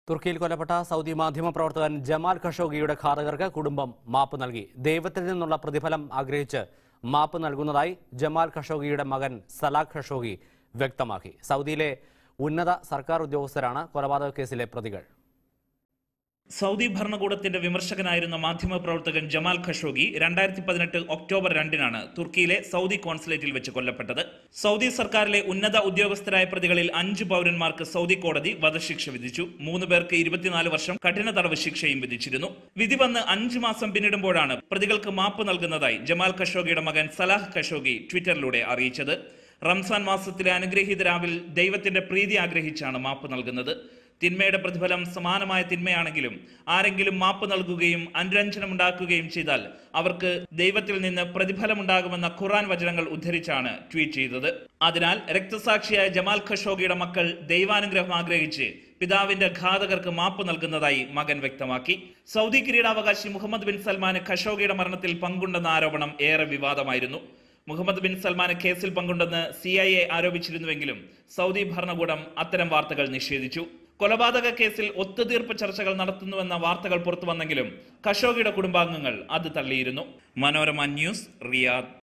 തുർക്കിയിൽ കൊല്ലപ്പെട്ട സൗദി മാധ്യമപ്രവർത്തകൻ ജമാൽ ഖഷോഗിയുടെ ഘാതകർക്ക് കുടുംബം മാപ്പ് നൽകി ദൈവത്തിൽ നിന്നുള്ള പ്രതിഫലം ആഗ്രഹിച്ച് മാപ്പ് നൽകുന്നതായി ജമാൽ ഖഷോഗിയുടെ മകൻ സലാഖ് ഖഷോഗി വ്യക്തമാക്കി സൗദിയിലെ ഉന്നത സർക്കാർ ഉദ്യോഗസ്ഥരാണ് കൊലപാതക കേസിലെ പ്രതികൾ സൗദി ഭരണകൂടത്തിന്റെ വിമർശകനായിരുന്ന മാധ്യമപ്രവർത്തകൻ ജമാൽ ഖഷോഗി രണ്ടായിരത്തി പതിനെട്ട് ഒക്ടോബർ രണ്ടിനാണ് തുർക്കിയിലെ സൗദി കോൺസുലേറ്റിൽ വെച്ച് കൊല്ലപ്പെട്ടത് സൗദി സർക്കാരിലെ ഉന്നത ഉദ്യോഗസ്ഥരായ പ്രതികളിൽ അഞ്ച് പൗരന്മാർക്ക് സൗദി കോടതി വധശിക്ഷ വിധിച്ചു മൂന്ന് പേർക്ക് ഇരുപത്തിനാല് വർഷം കഠിന തടവ് ശിക്ഷയും വിധിച്ചിരുന്നു വിധി വന്ന് അഞ്ച് മാസം പിന്നിടുമ്പോഴാണ് പ്രതികൾക്ക് മാപ്പ് നൽകുന്നതായി ജമാൽ ഖഷോഗിയുടെ മകൻ സലാഹ് ഖഷോഗി ട്വിറ്ററിലൂടെ അറിയിച്ചത് റംസാൻ മാസത്തിലെ അനുഗ്രഹീത രാവിൽ ദൈവത്തിന്റെ പ്രീതി ആഗ്രഹിച്ചാണ് മാപ്പ് നൽകുന്നത് തിന്മയുടെ പ്രതിഫലം സമാനമായ തിന്മയാണെങ്കിലും ആരെങ്കിലും മാപ്പ് നൽകുകയും അനുരഞ്ജനമുണ്ടാക്കുകയും ചെയ്താൽ അവർക്ക് ദൈവത്തിൽ നിന്ന് പ്രതിഫലമുണ്ടാകുമെന്ന ഖുറാൻ വചനങ്ങൾ ഉദ്ധരിച്ചാണ് ട്വീറ്റ് ചെയ്തത് അതിനാൽ രക്തസാക്ഷിയായ ജമാൽ ഖഷോഗിയുടെ മക്കൾ ദൈവാനുഗ്രഹം ആഗ്രഹിച്ച് പിതാവിന്റെ ഘാതകർക്ക് മാപ്പ് നൽകുന്നതായി മകൻ വ്യക്തമാക്കി സൗദി കിരീടാവകാശി മുഹമ്മദ് ബിൻ സൽമാന് ഖഷോഗിയുടെ മരണത്തിൽ പങ്കുണ്ടെന്ന ആരോപണം ഏറെ വിവാദമായിരുന്നു മുഹമ്മദ് ബിൻ സൽമാന് കേസിൽ പങ്കുണ്ടെന്ന് സി ഐ എ ആരോപിച്ചിരുന്നുവെങ്കിലും സൗദി ഭരണകൂടം അത്തരം വാർത്തകൾ നിഷേധിച്ചു കൊലപാതക കേസിൽ ഒത്തുതീർപ്പ് ചർച്ചകൾ നടത്തുന്നുവെന്ന വാർത്തകൾ പുറത്തു വന്നെങ്കിലും ഖഷോഗിയുടെ കുടുംബാംഗങ്ങൾ അത് തള്ളിയിരുന്നു മനോരമ ന്യൂസ് റിയാദ്